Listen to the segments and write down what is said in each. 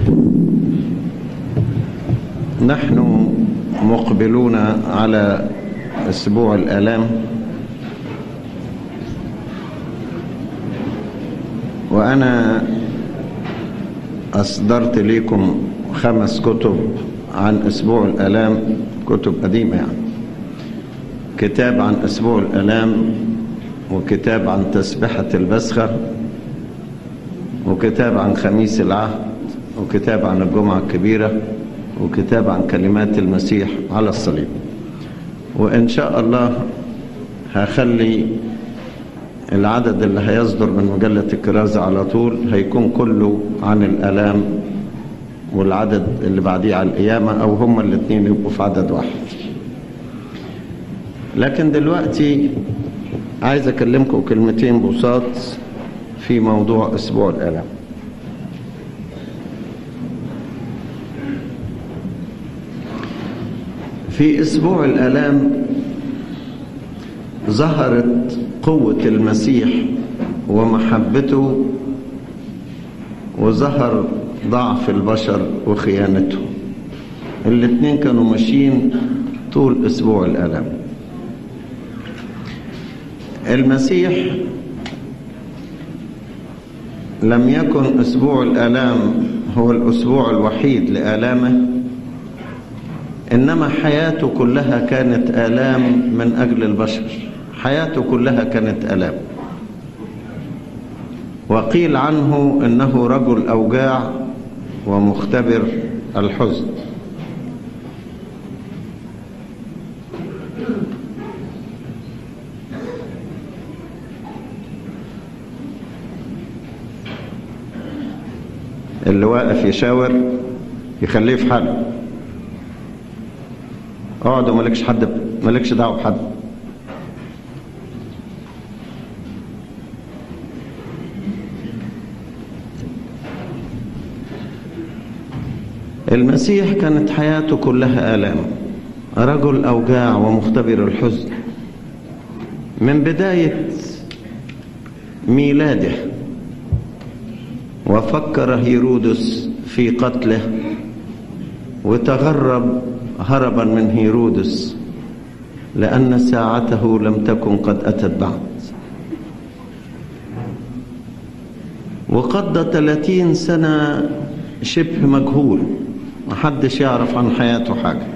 نحن مقبلون على أسبوع الآلام وأنا أصدرت لكم خمس كتب عن أسبوع الآلام كتب قديمة يعني كتاب عن أسبوع الآلام وكتاب عن تسبحة البسخة وكتاب عن خميس العهد وكتاب عن الجمعة الكبيرة وكتاب عن كلمات المسيح على الصليب وإن شاء الله هخلي العدد اللي هيصدر من مجلة الكرازة على طول هيكون كله عن الآلام والعدد اللي بعديه على القيامة أو هما الاثنين يبقوا في عدد واحد لكن دلوقتي عايز أكلمكم كلمتين بساط في موضوع أسبوع الآلام في أسبوع الآلام ظهرت قوة المسيح ومحبته وظهر ضعف البشر وخيانته الاثنين كانوا ماشيين طول أسبوع الآلام المسيح لم يكن أسبوع الآلام هو الأسبوع الوحيد لآلامه إنما حياته كلها كانت آلام من أجل البشر حياته كلها كانت آلام وقيل عنه إنه رجل أوجاع ومختبر الحزن اللي واقف يشاور يخليه في حاله اقعد ومالكش حد مالكش دعوه بحد المسيح كانت حياته كلها آلام رجل أوجاع ومختبر الحزن من بداية ميلاده وفكر هيرودس في قتله وتغرب هربا من هيرودس لأن ساعته لم تكن قد أتت بعد وقضى ثلاثين سنة شبه مجهول محدش يعرف عن حياته حاجة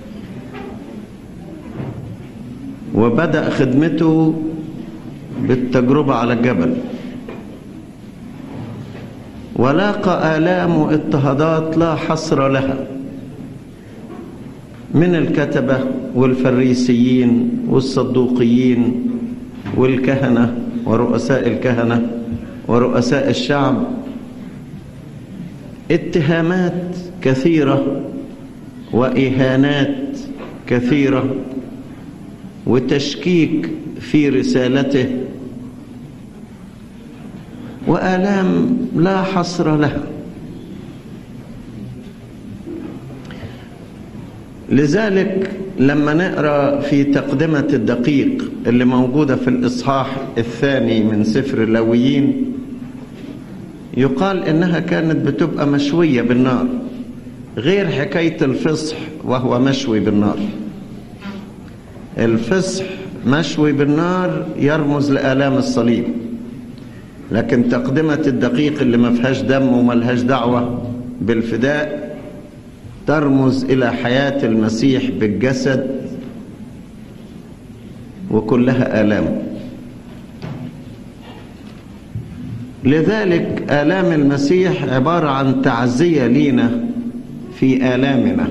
وبدأ خدمته بالتجربة على الجبل ولاقى آلام واضطهادات لا حصر لها من الكتبة والفريسيين والصدوقيين والكهنة ورؤساء الكهنة ورؤساء الشعب اتهامات كثيرة وإهانات كثيرة وتشكيك في رسالته وآلام لا حصر لها لذلك لما نقرا في تقدمة الدقيق اللي موجودة في الإصحاح الثاني من سفر اللويين يقال إنها كانت بتبقى مشوية بالنار غير حكاية الفصح وهو مشوي بالنار الفصح مشوي بالنار يرمز لآلام الصليب لكن تقدمة الدقيق اللي ما فيهاش دم وما لهاش دعوة بالفداء ترمز إلى حياة المسيح بالجسد وكلها آلام لذلك آلام المسيح عبارة عن تعزية لينا في آلامنا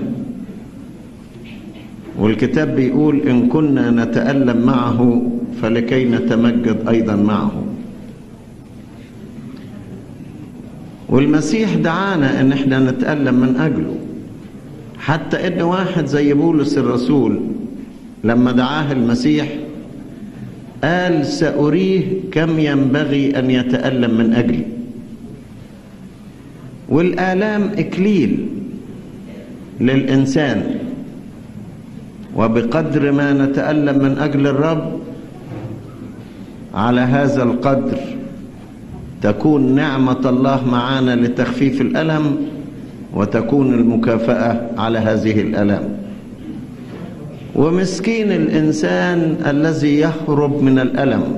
والكتاب بيقول إن كنا نتألم معه فلكي نتمجد أيضا معه والمسيح دعانا ان احنا نتألم من اجله حتى ان واحد زي بولس الرسول لما دعاه المسيح قال سأريه كم ينبغي أن يتألم من أجلي والآلام إكليل للإنسان وبقدر ما نتألم من أجل الرب على هذا القدر تكون نعمة الله معانا لتخفيف الألم وتكون المكافأة على هذه الألام ومسكين الإنسان الذي يهرب من الألم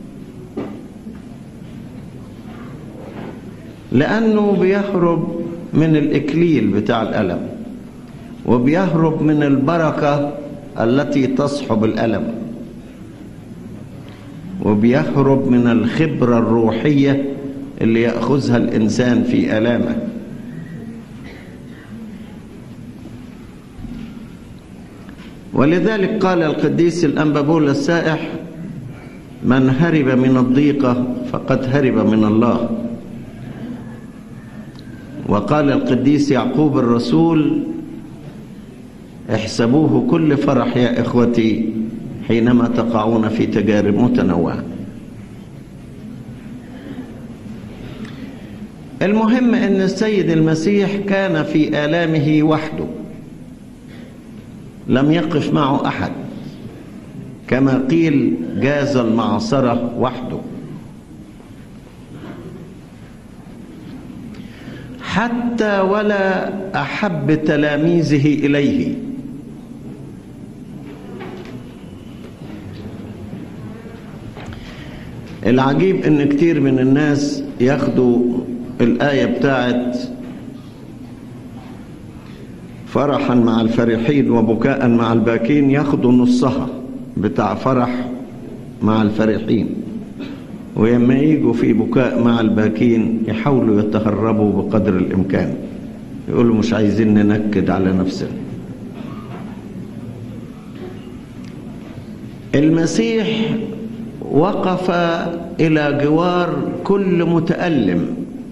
لأنه بيهرب من الإكليل بتاع الألم وبيهرب من البركة التي تصحب الألم وبيهرب من الخبرة الروحية اللي يأخذها الإنسان في ألامه ولذلك قال القديس الأنبابول السائح من هرب من الضيقة فقد هرب من الله وقال القديس يعقوب الرسول احسبوه كل فرح يا إخوتي حينما تقعون في تجارب متنوعة المهم أن السيد المسيح كان في آلامه وحده لم يقف معه أحد كما قيل جاز المعصرة وحده حتى ولا أحب تلاميذه إليه العجيب ان كتير من الناس ياخدوا الآية بتاعت فرحا مع الفرحين وبكاء مع الباكين ياخدوا نصها بتاع فرح مع الفرحين ويما يجوا في بكاء مع الباكين يحاولوا يتهربوا بقدر الإمكان يقولوا مش عايزين ننكد على نفسنا المسيح وقف إلى جوار كل متألم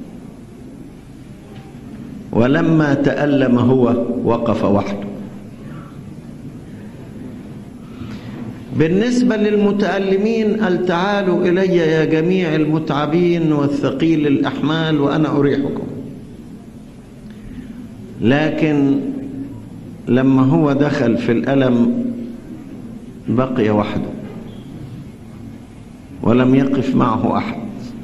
ولما تألم هو وقف وحده بالنسبة للمتألمين قال تعالوا إلي يا جميع المتعبين والثقيل الأحمال وأنا أريحكم لكن لما هو دخل في الألم بقي وحده ولم يقف معه أحد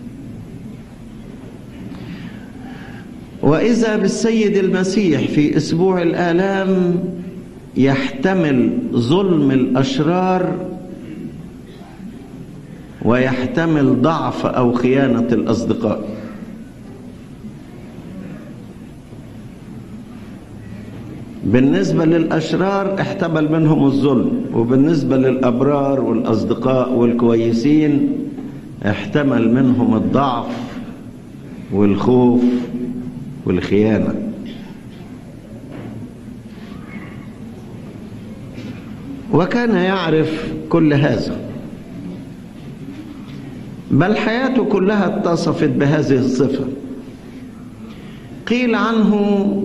وإذا بالسيد المسيح في أسبوع الآلام يحتمل ظلم الأشرار ويحتمل ضعف أو خيانة الأصدقاء بالنسبة للأشرار احتمل منهم الظلم وبالنسبة للأبرار والأصدقاء والكويسين احتمل منهم الضعف والخوف والخيانة وكان يعرف كل هذا بل حياته كلها اتصفت بهذه الصفة قيل عنه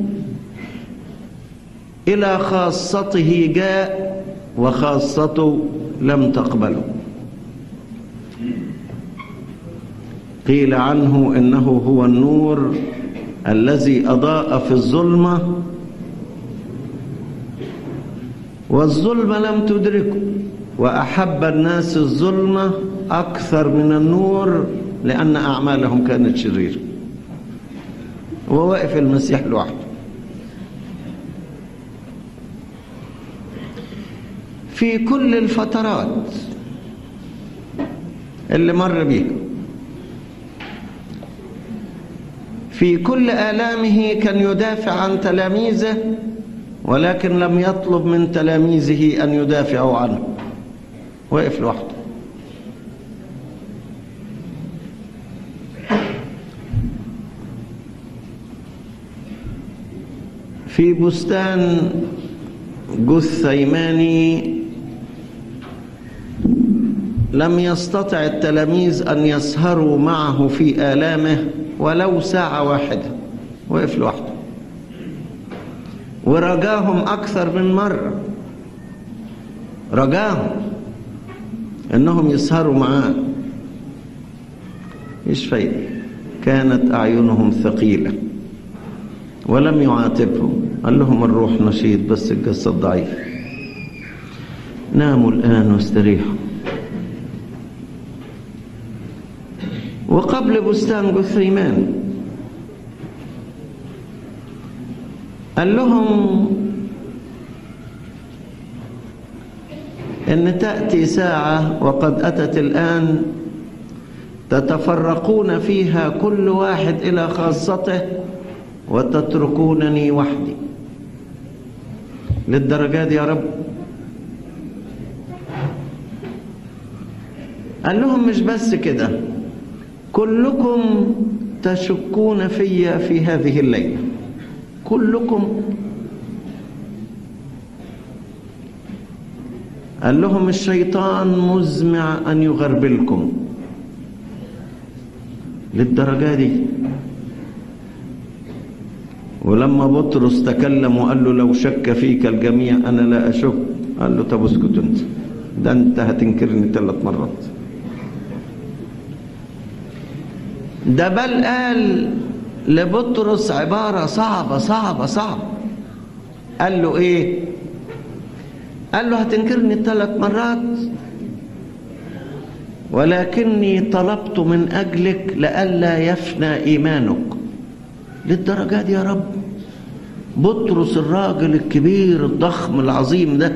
إلى خاصته جاء وخاصته لم تقبله قيل عنه إنه هو النور الذي أضاء في الظلمة والظلمة لم تدركه وأحب الناس الظلمة أكثر من النور لأن أعمالهم كانت شريرة وواقف المسيح لوحده في كل الفترات اللي مر بيها في كل آلامه كان يدافع عن تلاميذه ولكن لم يطلب من تلاميذه أن يدافعوا عنه وقف لوحده في بستان جثيماني لم يستطع التلاميذ أن يسهروا معه في آلامه ولو ساعة واحدة وقف لوحده ورجاهم أكثر من مرة رجاهم أنهم يسهروا معاه إيش فايدة كانت أعينهم ثقيلة ولم يعاتبهم قال لهم الروح نشيط بس الجسد ضعيف ناموا الآن واستريحوا وقبل بستان جثيمان قال لهم ان تاتي ساعه وقد اتت الان تتفرقون فيها كل واحد الى خاصته وتتركونني وحدي للدرجات يا رب قال لهم مش بس كده كلكم تشكون في في هذه الليله كلكم قال لهم الشيطان مزمع ان يغربلكم للدرجه دي ولما بطرس تكلم وقال له لو شك فيك الجميع انا لا اشك قال له طب اسكت انت ده انت هتنكرني ثلاث مرات ده بل قال لبطرس عبارة صعبة صعبة صعبة قال له ايه قال له هتنكرني ثلاث مرات ولكني طلبت من أجلك لئلا يفنى إيمانك للدرجة دي يا رب بطرس الراجل الكبير الضخم العظيم ده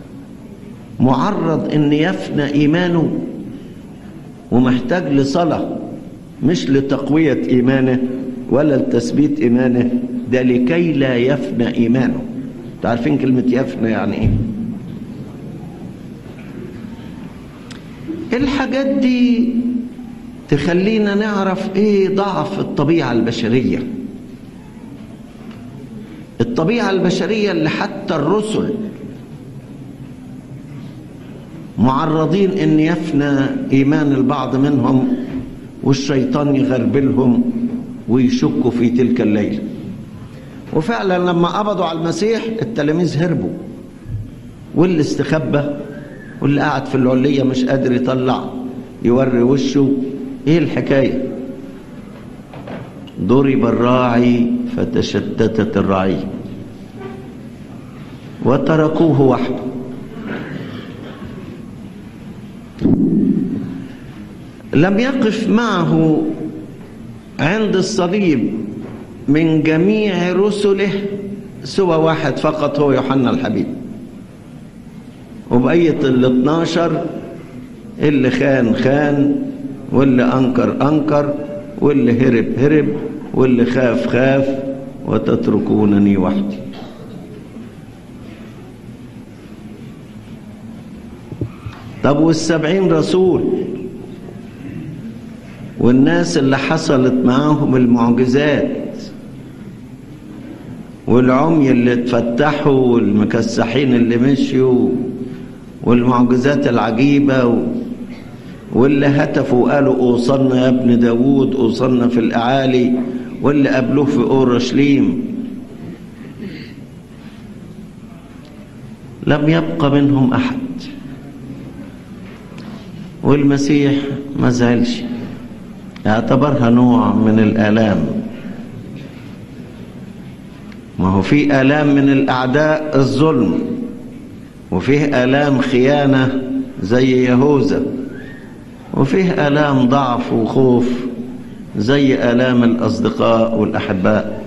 معرض ان يفنى ايمانه ومحتاج لصلاه مش لتقويه ايمانه ولا لتثبيت ايمانه ده لكي لا يفنى ايمانه عارفين كلمه يفنى يعني ايه الحاجات دي تخلينا نعرف ايه ضعف الطبيعه البشريه الطبيعة البشرية اللي حتى الرسل معرضين ان يفنى ايمان البعض منهم والشيطان يغربلهم ويشكوا في تلك الليلة وفعلا لما قبضوا على المسيح التلاميذ هربوا واللي استخبى واللي قاعد في العلية مش قادر يطلع يوري وشه ايه الحكاية ضرب الراعي فتشتتت الرعية وتركوه وحده لم يقف معه عند الصليب من جميع رسله سوى واحد فقط هو يوحنا الحبيب وبقية ال 12 اللي خان خان واللي أنكر أنكر واللي هرب هرب واللي خاف خاف وتتركونني وحدي طب والسبعين رسول والناس اللي حصلت معاهم المعجزات والعمي اللي اتفتحوا والمكسحين اللي مشيوا والمعجزات العجيبة و... واللي هتفوا وقالوا اوصلنا يا ابن داوود اوصلنا في الأعالي واللي قابلوه في أورشليم لم يبق منهم أحد والمسيح ما زعلش اعتبرها نوع من الآلام ما هو في آلام من الأعداء الظلم وفيه آلام خيانة زي يهوذا وفيه آلام ضعف وخوف زي آلام الأصدقاء والأحباء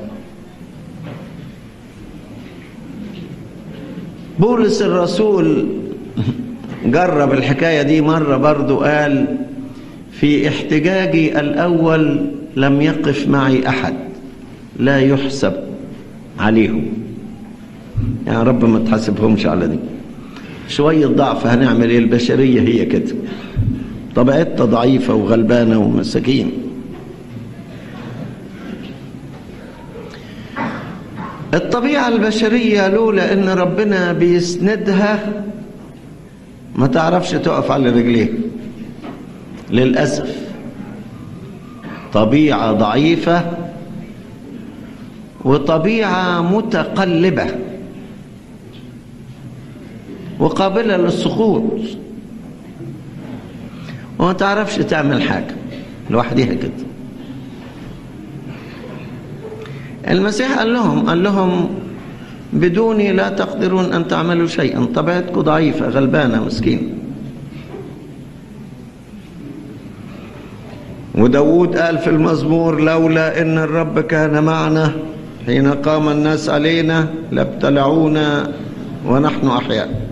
بولس الرسول جرب الحكاية دي مرة برضو قال في احتجاجي الأول لم يقف معي أحد لا يحسب عليهم يعني رب ما تحاسبهمش على دي شوية ضعف هنعمل ايه البشرية هي كده طبيعتها ضعيفة وغلبانة ومساكين الطبيعة البشرية لولا ان ربنا بيسندها ما تعرفش تقف على رجليه للأسف طبيعة ضعيفة وطبيعة متقلبة وقابلة للسقوط وما تعرفش تعمل حاجة لوحدها كده المسيح قال لهم قال لهم بدوني لا تقدرون أن تعملوا شيئا طبيعتكم ضعيفة غلبانة مسكينة وداود قال في المزمور لولا إن الرب كان معنا حين قام الناس علينا لابتلعونا ونحن أحياء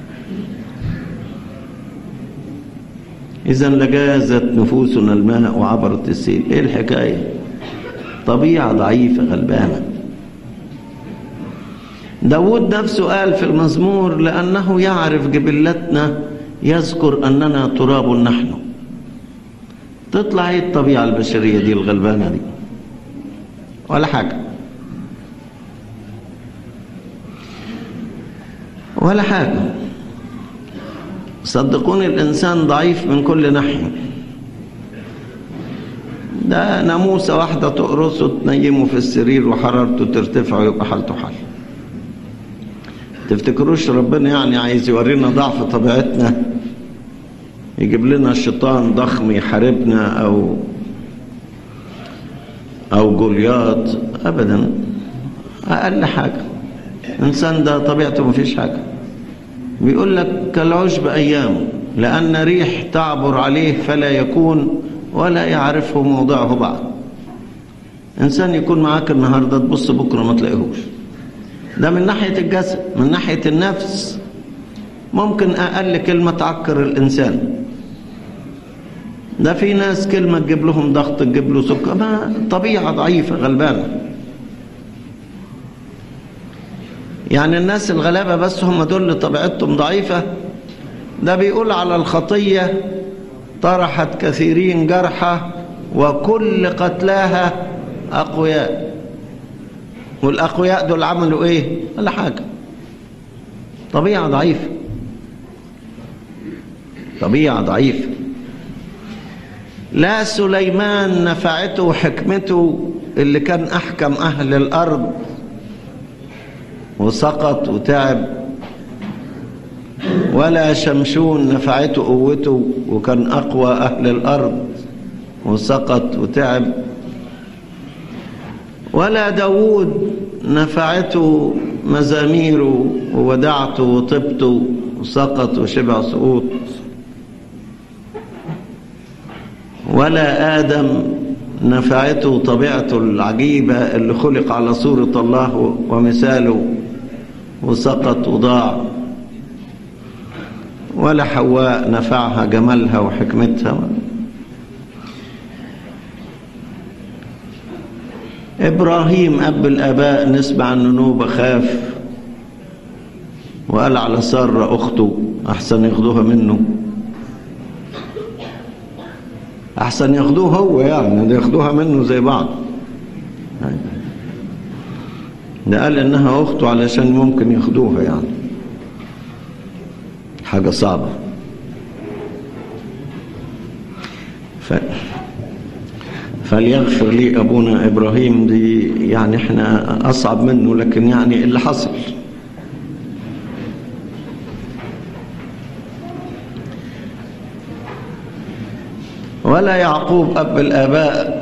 إذا لجازت نفوسنا الماء وعبرت السيل إيه الحكاية طبيعة ضعيفة غلبانة داود نفسه قال في المزمور لأنه يعرف جبلتنا يذكر أننا تراب نحن تطلع ايه الطبيعة البشرية دي الغلبانة دي ولا حاجة ولا حاجة صدقوني الإنسان ضعيف من كل ناحية ده ناموسة واحدة تقرصه تنيمه في السرير وحرارته ترتفع ويبقى حالته حال تفتكروش ربنا يعني عايز يورينا ضعف طبيعتنا يجيب لنا شيطان ضخم يحاربنا او او جولياط ابدا اقل حاجه الانسان ده طبيعته مفيش حاجه بيقول لك كالعشب ايامه لان ريح تعبر عليه فلا يكون ولا يعرفه موضعه بعد انسان يكون معاك النهارده تبص بكره ما تلاقيهوش ده من ناحيه الجسد من ناحيه النفس ممكن اقل كلمه تعكر الانسان ده في ناس كلمة تجيب لهم ضغط تجيب له سكر ما طبيعة ضعيفة غلبانة يعني الناس الغلابة بس هم دول اللي طبيعتهم ضعيفة ده بيقول على الخطية طرحت كثيرين جرحى وكل قتلاها أقوياء والأقوياء دول عملوا إيه؟ ولا حاجة طبيعة ضعيفة طبيعة ضعيفة لا سليمان نفعته حكمته اللي كان أحكم أهل الأرض وسقط وتعب ولا شمشون نفعته قوته وكان أقوى أهل الأرض وسقط وتعب ولا داود نفعته مزاميره وودعته وطبته وسقط وشبع سقوط ولا آدم نفعته طبيعته العجيبة اللي خلق على صورة الله ومثاله وسقط وضاع ولا حواء نفعها جمالها وحكمتها إبراهيم أب الآباء نسمع عنه نوبة خاف وقال على سارة أخته أحسن ياخدوها منه احسن ياخدوه هو يعني ده ياخدوها منه زي بعض ده قال انها اخته علشان ممكن ياخدوها يعني حاجة صعبة ف... فليغفر لي ابونا ابراهيم دي يعني احنا اصعب منه لكن يعني اللي حصل ولا يعقوب أب الآباء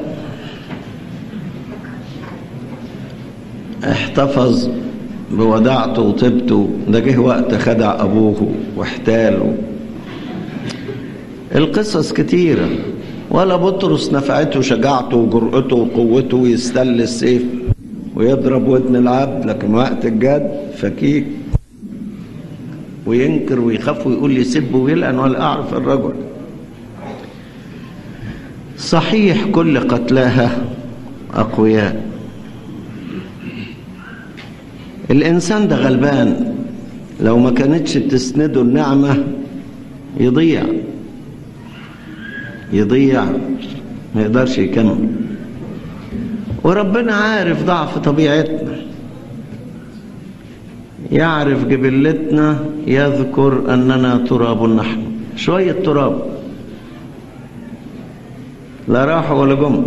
احتفظ بوداعته وطيبته ده جه وقت خدع أبوه واحتاله القصص كتيرة ولا بطرس نفعته شجاعته وجرأته وقوته يستل السيف ويضرب ودن العبد لكن وقت الجد فكيك وينكر ويخاف ويقول يسب ويلعن ولا أعرف الرجل صحيح كل قتلاها أقوياء الإنسان ده غلبان لو ما كانتش تسنده النعمة يضيع يضيع ما يقدرش يكمل وربنا عارف ضعف طبيعتنا يعرف جبلتنا يذكر أننا تراب نحن شوية تراب لا راحوا ولا جم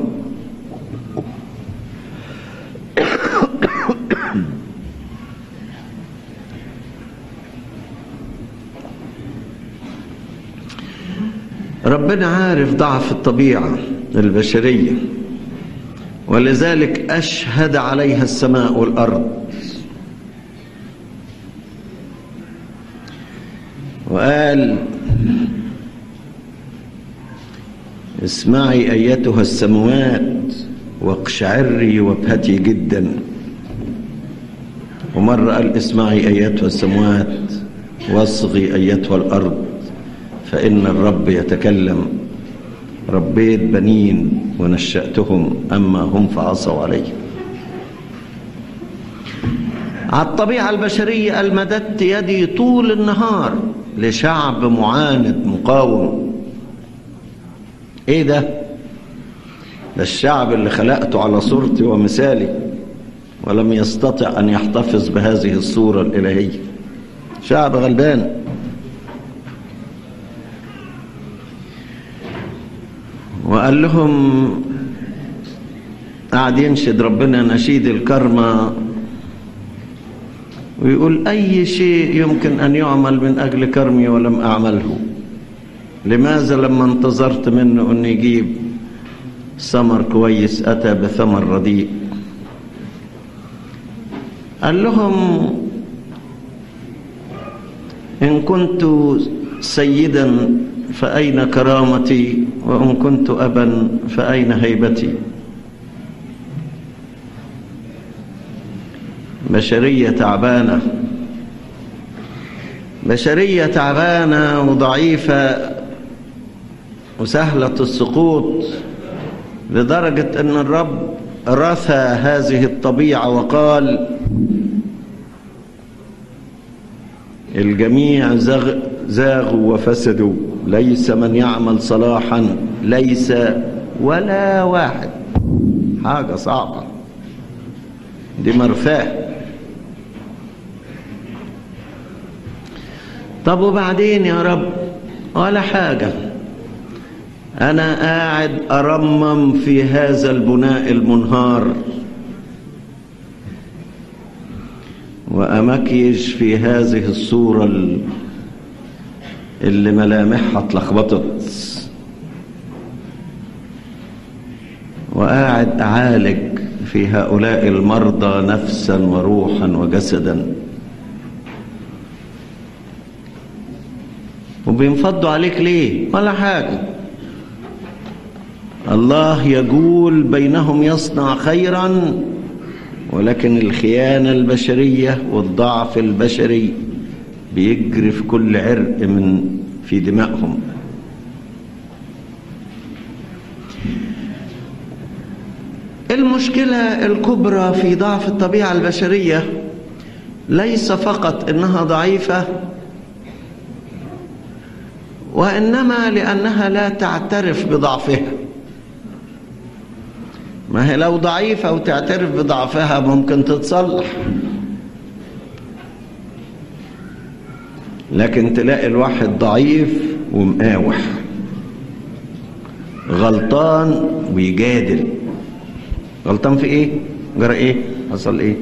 ربنا عارف ضعف الطبيعة البشرية ولذلك أشهد عليها السماء والأرض وقال اسمعي أيتها السموات واقشعري وابهتي جدا ومرة قال اسمعي أيتها السموات واصغي أيتها الأرض فإن الرب يتكلم ربيت بنين ونشأتهم أما هم فعصوا علي على الطبيعة البشرية المددت يدي طول النهار لشعب معاند مقاوم ايه ده ده الشعب اللي خلقته على صورتي ومثالي ولم يستطع أن يحتفظ بهذه الصورة الإلهية شعب غلبان وقال لهم قاعد ينشد ربنا نشيد الكرمة ويقول أي شيء يمكن أن يعمل من أجل كرمي ولم أعمله لماذا لما انتظرت منه أن يجيب ثمر كويس أتى بثمر رديء قال لهم إن كنت سيدا فأين كرامتي وإن كنت أبا فأين هيبتي بشرية تعبانة بشرية تعبانة وضعيفة وسهلة السقوط لدرجة أن الرب رثى هذه الطبيعة وقال الجميع زغ زاغوا وفسدوا ليس من يعمل صلاحا ليس ولا واحد حاجة صعبة دي مرفاه طب وبعدين يا رب ولا حاجة أنا قاعد أرمم في هذا البناء المنهار وأمكيج في هذه الصورة اللي ملامحها اتلخبطت وقاعد أعالج في هؤلاء المرضى نفسا وروحا وجسدا وبينفضوا عليك ليه ولا حاجة الله يقول بينهم يصنع خيرا ولكن الخيانة البشرية والضعف البشري بيجري في كل عرق من في دمائهم المشكلة الكبرى في ضعف الطبيعة البشرية ليس فقط انها ضعيفة وانما لانها لا تعترف بضعفها ما هي لو ضعيفة وتعترف بضعفها ممكن تتصلح لكن تلاقي الواحد ضعيف ومقاوح غلطان ويجادل غلطان في ايه جرى ايه حصل ايه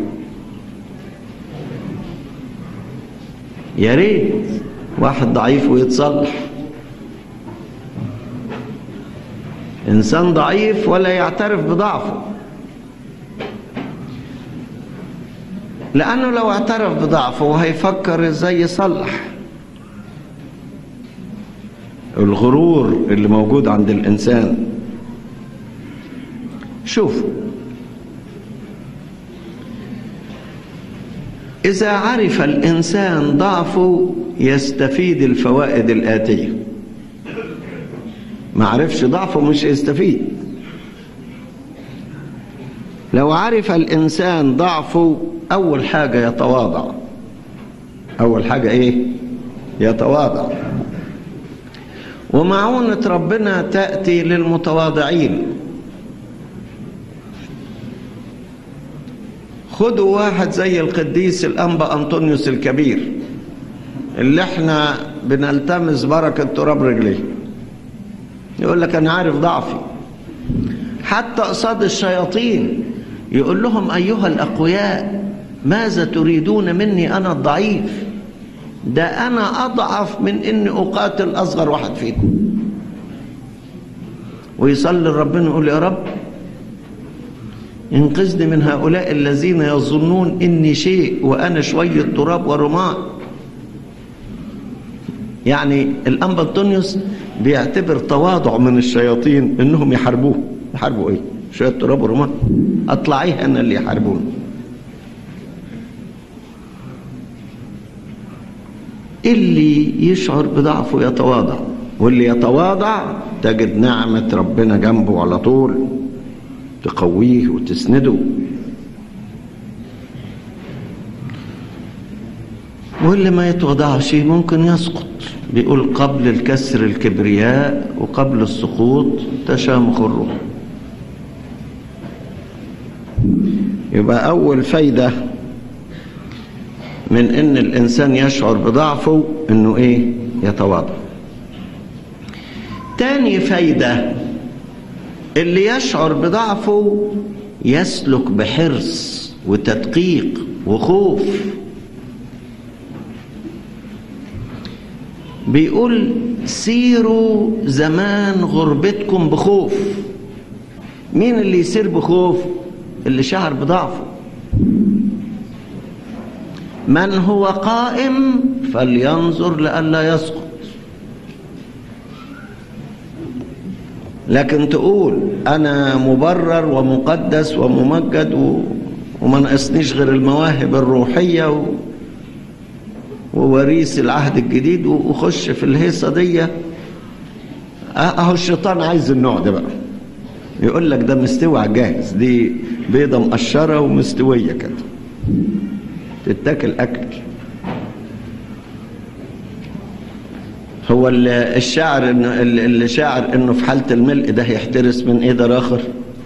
يا ريت واحد ضعيف ويتصلح انسان ضعيف ولا يعترف بضعفه لانه لو اعترف بضعفه هيفكر ازاي يصلح الغرور اللي موجود عند الانسان شوفوا إذا عرف الإنسان ضعفه يستفيد الفوائد الآتية ما عرفش ضعفه مش يستفيد لو عرف الإنسان ضعفه أول حاجة يتواضع أول حاجة إيه يتواضع ومعونة ربنا تأتي للمتواضعين خدوا واحد زي القديس الأنبا أنطونيوس الكبير اللي احنا بنلتمس بركة تراب رجليه يقول لك أنا عارف ضعفي حتى قصاد الشياطين يقول لهم أيها الأقوياء ماذا تريدون مني أنا الضعيف ده أنا أضعف من إني أقاتل أصغر واحد فيكم ويصلي ربنا يقول يا رب انقذني من هؤلاء الذين يظنون اني شيء وانا شويه تراب ورماد يعني الانبا انطونيوس بيعتبر تواضع من الشياطين انهم يحاربوه يحاربوا ايه شويه تراب ورماد اطلعيه انا اللي يحاربوني اللي يشعر بضعفه يتواضع واللي يتواضع تجد نعمة ربنا جنبه على طول تقويه وتسنده واللي ما يتوضعش ممكن يسقط بيقول قبل الكسر الكبرياء وقبل السقوط تشامخ الروح يبقى أول فايدة من إن الإنسان يشعر بضعفه إنه إيه يتواضع تاني فايدة اللي يشعر بضعفه يسلك بحرص وتدقيق وخوف بيقول سيروا زمان غربتكم بخوف مين اللي يسير بخوف اللي شعر بضعفه من هو قائم فلينظر لئلا يسقط لكن تقول انا مبرر ومقدس وممجد و... وما ناقصنيش غير المواهب الروحيه و... ووريث العهد الجديد وخش في الهيصه دي اهو الشيطان عايز النوع ده بقى يقول لك ده مستوى على جاهز دي بيضه مقشره ومستويه كده تتاكل اكل هو الشاعر انه اللي شاعر انه في حاله الملء ده هيحترس من ايه ده اخر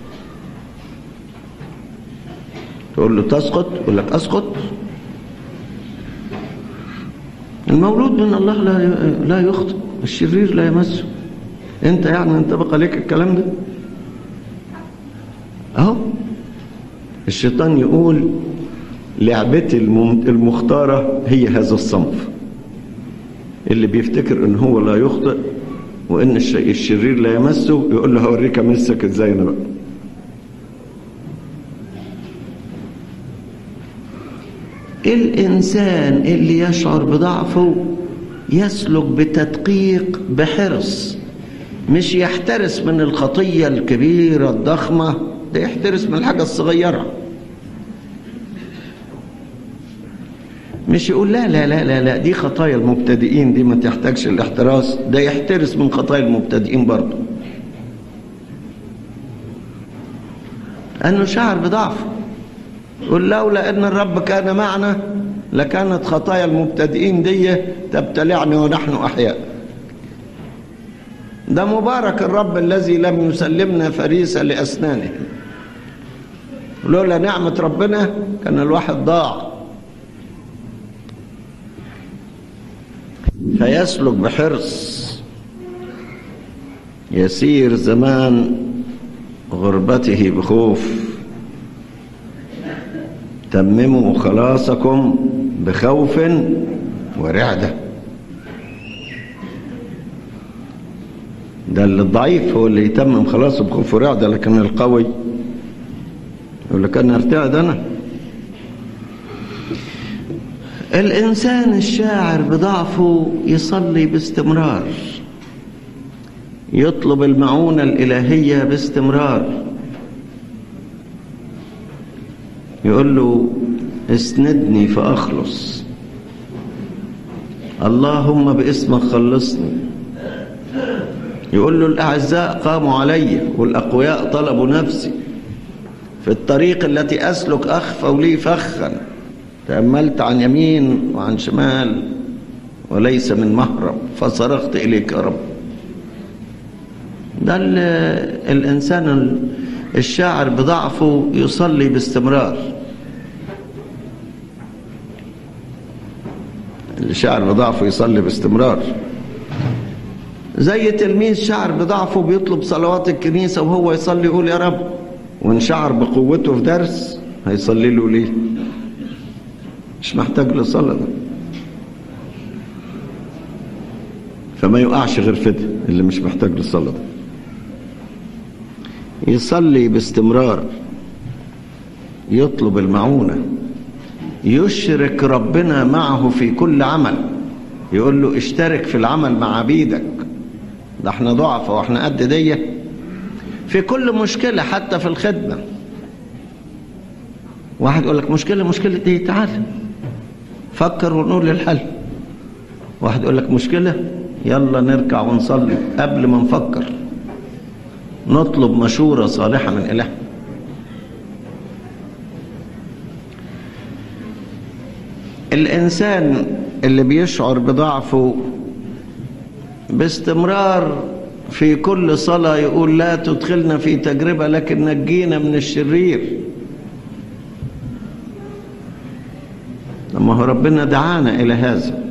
تقول له تسقط يقول لك اسقط المولود من الله لا لا يخطئ الشرير لا يمسه انت يعني ينطبق عليك الكلام ده اهو الشيطان يقول لعبتي المختارة هي هذا الصنف اللي بيفتكر ان هو لا يخطئ وان الشيء الشرير لا يمسه يقول له هوريك امسك ازاي انا بقى الانسان اللي يشعر بضعفه يسلك بتدقيق بحرص مش يحترس من الخطيه الكبيره الضخمه ده يحترس من الحاجه الصغيره مش يقول لا لا لا لا لا دي خطايا المبتدئين دي ما تحتاجش الاحتراس ده يحترس من خطايا المبتدئين برضه انه شعر بضعفه يقول لولا ان الرب كان معنا لكانت خطايا المبتدئين دي تبتلعني ونحن احياء ده مبارك الرب الذي لم يسلمنا فريسه لاسنانه لولا نعمه ربنا كان الواحد ضاع فيسلك بحرص يسير زمان غربته بخوف تمموا خلاصكم بخوف ورعدة ده اللي الضعيف هو اللي يتمم خلاصه بخوف ورعدة لكن القوي يقول لك أنا ارتعد أنا الإنسان الشاعر بضعفه يصلي باستمرار يطلب المعونة الإلهية باستمرار يقول له اسندني فأخلص اللهم باسمك خلصني يقول له الأعزاء قاموا علي والأقوياء طلبوا نفسي في الطريق التي أسلك أخفوا لي فخا تأملت عن يمين وعن شمال وليس من مهرب فصرخت إليك يا رب ده الإنسان الشاعر بضعفه يصلي باستمرار الشاعر بضعفه يصلي باستمرار زي تلميذ شعر بضعفه بيطلب صلوات الكنيسة وهو يصلي يقول يا رب وان شعر بقوته في درس هيصلي له ليه مش محتاج لصلاة ده فما يقعش غير فده اللي مش محتاج للصلاة ده يصلي باستمرار يطلب المعونة يشرك ربنا معه في كل عمل يقول له اشترك في العمل مع عبيدك ده احنا ضعفة واحنا قد دي في كل مشكلة حتى في الخدمة واحد يقول لك مشكلة مشكلة ايه تعال فكر ونقول الحل واحد يقول لك مشكلة يلا نركع ونصلي قبل ما نفكر نطلب مشورة صالحة من إله الإنسان اللي بيشعر بضعفه باستمرار في كل صلاة يقول لا تدخلنا في تجربة لكن نجينا من الشرير لما هو ربنا دعانا إلى هذا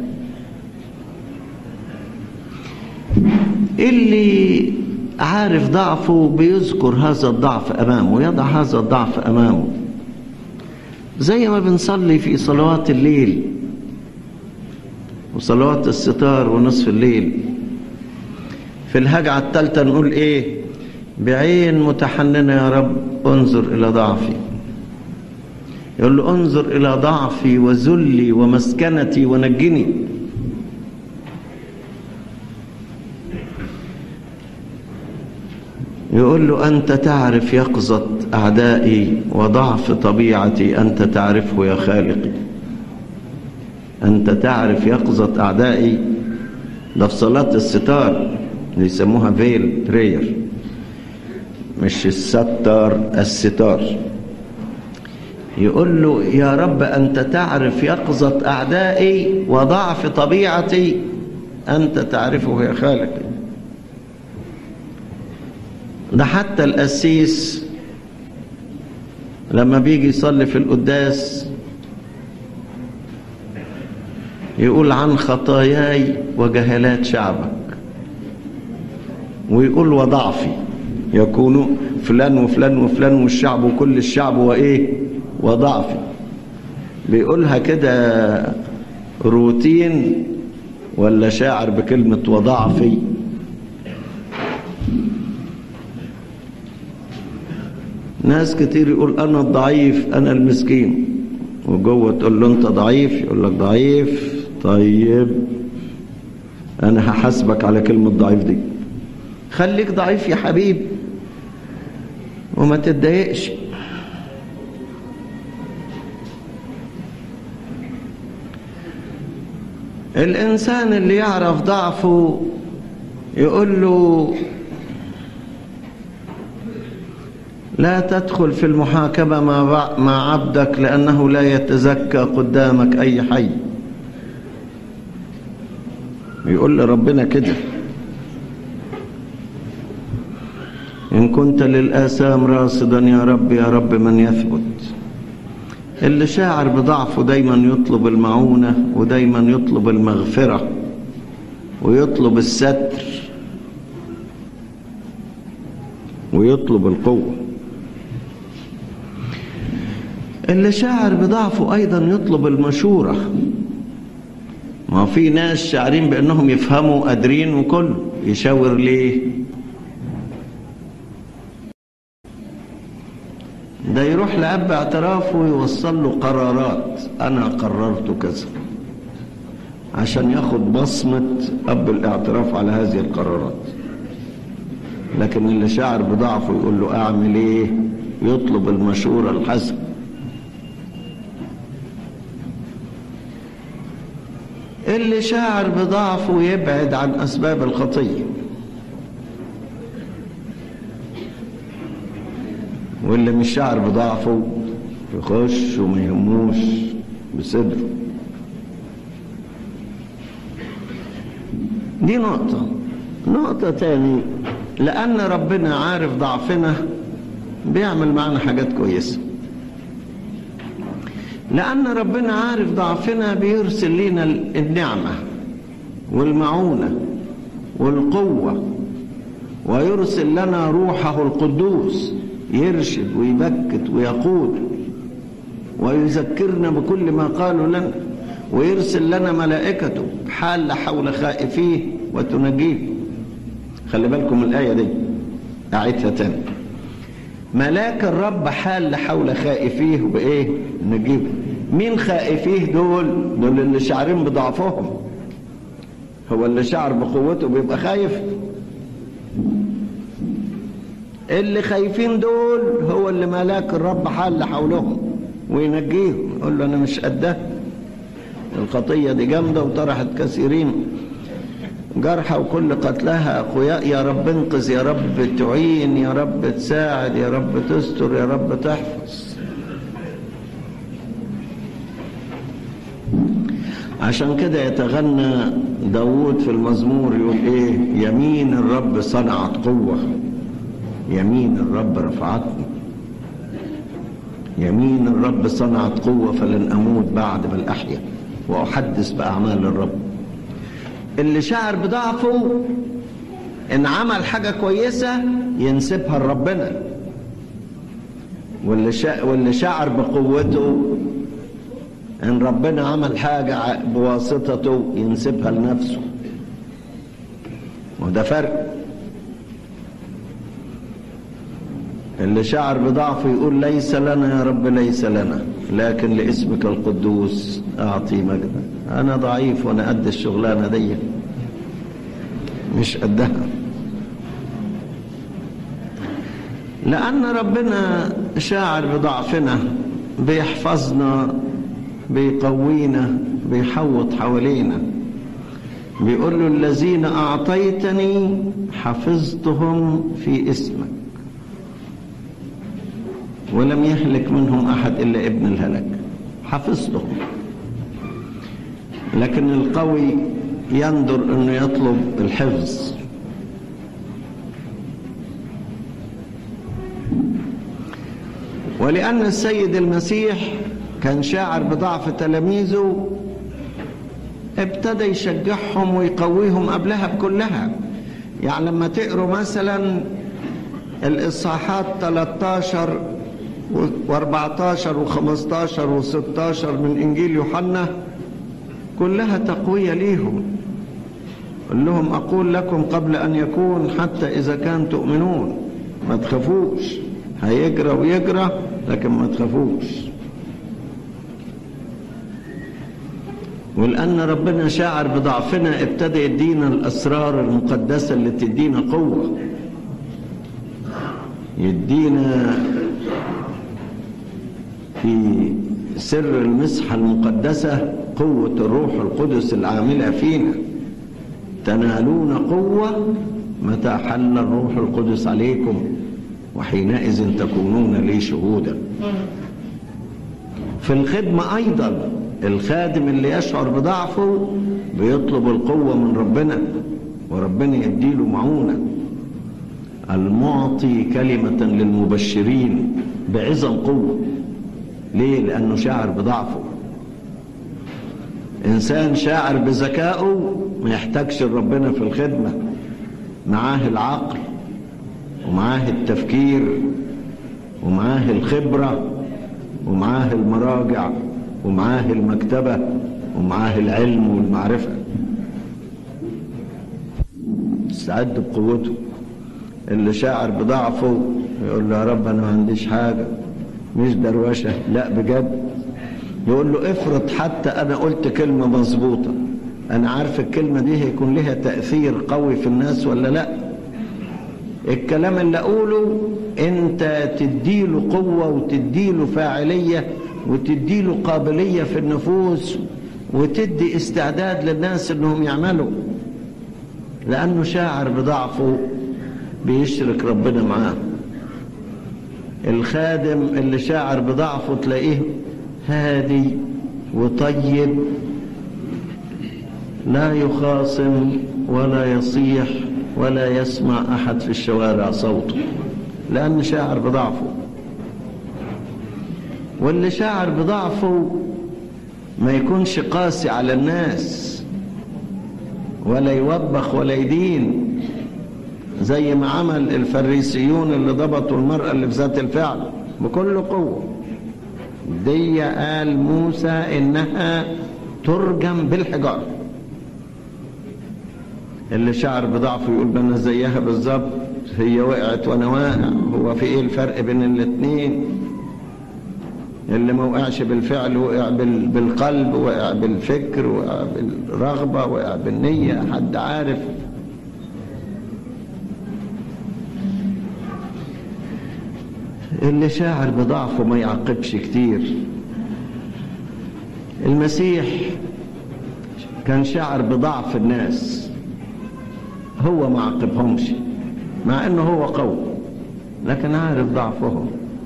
اللي عارف ضعفه بيذكر هذا الضعف أمامه يضع هذا الضعف أمامه زي ما بنصلي في صلوات الليل وصلوات الستار ونصف الليل في الهجعة الثالثة نقول ايه بعين متحننة يا رب انظر إلى ضعفي يقول له انظر إلى ضعفي وذلي ومسكنتي ونجني يقول له أنت تعرف يقظة أعدائي وضعف طبيعتي أنت تعرفه يا خالقي أنت تعرف يقظة أعدائي ده في صلاة الستار اللي يسموها فيل برير مش الستار الستار يقول له يا رب أنت تعرف يقظة أعدائي وضعف طبيعتي أنت تعرفه يا خالقي ده حتى القسيس لما بيجي يصلي في القداس يقول عن خطاياي وجهالات شعبك ويقول وضعفي يكون فلان وفلان وفلان والشعب وكل الشعب وايه وضعفي بيقولها كده روتين ولا شاعر بكلمة وضعفي ناس كتير يقول أنا الضعيف أنا المسكين وجوه تقول له أنت ضعيف يقول لك ضعيف طيب أنا هحاسبك على كلمة ضعيف دي خليك ضعيف يا حبيبي وما تتضايقش الإنسان اللي يعرف ضعفه يقول له لا تدخل في المحاكمة مع مع عبدك لأنه لا يتزكى قدامك أي حي يقول لربنا كده إن كنت للآثام راصدا يا رب يا رب من يثبت اللي شاعر بضعفه دايما يطلب المعونة ودايما يطلب المغفرة ويطلب الستر ويطلب القوة اللي شاعر بضعفه أيضا يطلب المشورة ما في ناس شاعرين بأنهم يفهموا قادرين وكل يشاور ليه ده يروح لأب اعترافه ويوصل له قرارات أنا قررت كذا عشان ياخد بصمة أب الاعتراف على هذه القرارات لكن اللي شاعر بضعفه يقول له أعمل إيه يطلب المشورة الحسن اللي شاعر بضعفه يبعد عن أسباب الخطية واللي مش شاعر بضعفه يخش وما يهموش بصدره دي نقطة نقطة تاني لأن ربنا عارف ضعفنا بيعمل معنا حاجات كويسة لأن ربنا عارف ضعفنا بيرسل لنا النعمة والمعونة والقوة ويرسل لنا روحه القدوس يرشد ويبكت ويقود ويذكرنا بكل ما قالوا لنا ويرسل لنا ملائكته حال حول خائفيه وتنجيه خلي بالكم من الآية دي أعيدها تاني ملاك الرب حال حول خائفيه بإيه نجيب مين خائفيه دول دول اللي شعرين بضعفهم هو اللي شعر بقوته بيبقى خايف اللي خايفين دول هو اللي ملاك الرب حال حولهم وينجيهم يقول له انا مش قدها الخطية دي جامدة وطرحت كثيرين جرحى وكل قتلها أقوياء يا رب انقذ يا رب تعين يا رب تساعد يا رب تستر يا رب تحفظ عشان كده يتغنى داود في المزمور يقول ايه يمين الرب صنعت قوة يمين الرب رفعتني يمين الرب صنعت قوة فلن أموت بعد بل أحيا وأحدث بأعمال الرب اللي شعر بضعفه إن عمل حاجة كويسة ينسبها لربنا واللي, شا... واللي شعر بقوته إن ربنا عمل حاجة بواسطته ينسبها لنفسه وده فرق اللي شعر بضعفه يقول ليس لنا يا رب ليس لنا لكن لاسمك القدوس أعطي مجدا أنا ضعيف وأنا قد الشغلانة دي مش قدها لأن ربنا شاعر بضعفنا بيحفظنا بيقوينا بيحوط حوالينا بيقول له الذين أعطيتني حفظتهم في اسمك ولم يهلك منهم أحد إلا ابن الهلك حفظتهم لكن القوي ينظر أنه يطلب الحفظ ولأن السيد المسيح كان شاعر بضعف تلاميذه ابتدى يشجعهم ويقويهم قبلها بكلها يعني لما تقروا مثلا الإصحاحات 13 و14 و15 و16 من إنجيل يوحنا كلها تقوية ليهم قل لهم أقول لكم قبل أن يكون حتى إذا كان تؤمنون ما تخافوش هيجرى ويجرى لكن ما تخافوش ولأن ربنا شاعر بضعفنا ابتدى يدينا الأسرار المقدسة اللي تدينا قوة يدينا في سر المسحة المقدسة قوة الروح القدس العاملة فينا تنالون قوة متى حل الروح القدس عليكم وحينئذ تكونون لي شهودا في الخدمة أيضا الخادم اللي يشعر بضعفه بيطلب القوة من ربنا وربنا يديله معونة المعطي كلمة للمبشرين بعظم قوة ليه لأنه شاعر بضعفه إنسان شاعر بذكائه ما يحتاجش ربنا في الخدمة معاه العقل ومعاه التفكير ومعاه الخبرة ومعاه المراجع ومعاه المكتبة ومعاه العلم والمعرفة استعد بقوته اللي شاعر بضعفه يقول له يا رب أنا ما عنديش حاجة مش دروشة لا بجد يقول له افرض حتى أنا قلت كلمة مظبوطة أنا عارف الكلمة دي هيكون لها تأثير قوي في الناس ولا لا الكلام اللي أقوله أنت تديله قوة وتديله فاعلية وتديله قابلية في النفوس وتدي استعداد للناس انهم يعملوا لانه شاعر بضعفه بيشرك ربنا معاه الخادم اللي شاعر بضعفه تلاقيه هادي وطيب لا يخاصم ولا يصيح ولا يسمع احد في الشوارع صوته لان شاعر بضعفه واللي شاعر بضعفه ما يكونش قاسي على الناس ولا يوبخ ولا يدين زي ما عمل الفريسيون اللي ضبطوا المرأة اللي في ذات الفعل بكل قوة دي قال موسى إنها ترجم بالحجارة اللي شعر بضعفه يقول أنا زيها بالظبط هي وقعت وأنا واقع هو في إيه الفرق بين الاتنين اللي ما وقعش بالفعل وقع بالقلب وقع بالفكر وقع بالرغبة وقع بالنية حد عارف اللي شاعر بضعفه ما يعقبش كتير المسيح كان شاعر بضعف الناس هو ما عاقبهمش مع انه هو قوي لكن عارف ضعفهم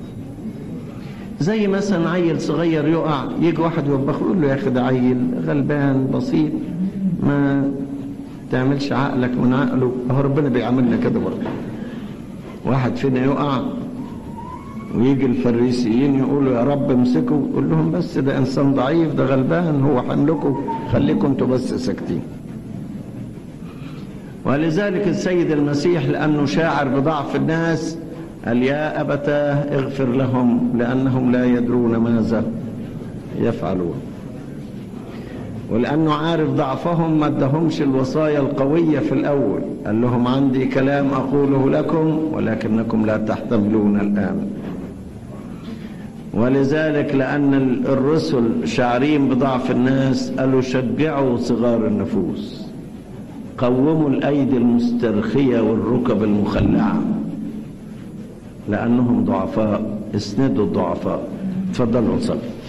زي مثلا عيل صغير يقع يجي واحد يوبخه يقول له يا اخي ده عيل غلبان بسيط ما تعملش عقلك من عقله هو ربنا بيعاملنا كده برضه واحد فينا يقع ويجي الفريسيين يقولوا يا رب امسكوا يقول لهم بس ده انسان ضعيف ده غلبان هو حملكم خليكم انتوا بس ساكتين ولذلك السيد المسيح لانه شاعر بضعف الناس قال يا ابتاه اغفر لهم لانهم لا يدرون ماذا يفعلون ولانه عارف ضعفهم ما ادهمش الوصايا القويه في الاول قال لهم عندي كلام اقوله لكم ولكنكم لا تحتملون الان ولذلك لأن الرسل شاعرين بضعف الناس قالوا شجعوا صغار النفوس قوموا الأيدي المسترخية والركب المخلعة لأنهم ضعفاء اسندوا الضعفاء تفضلوا نصلي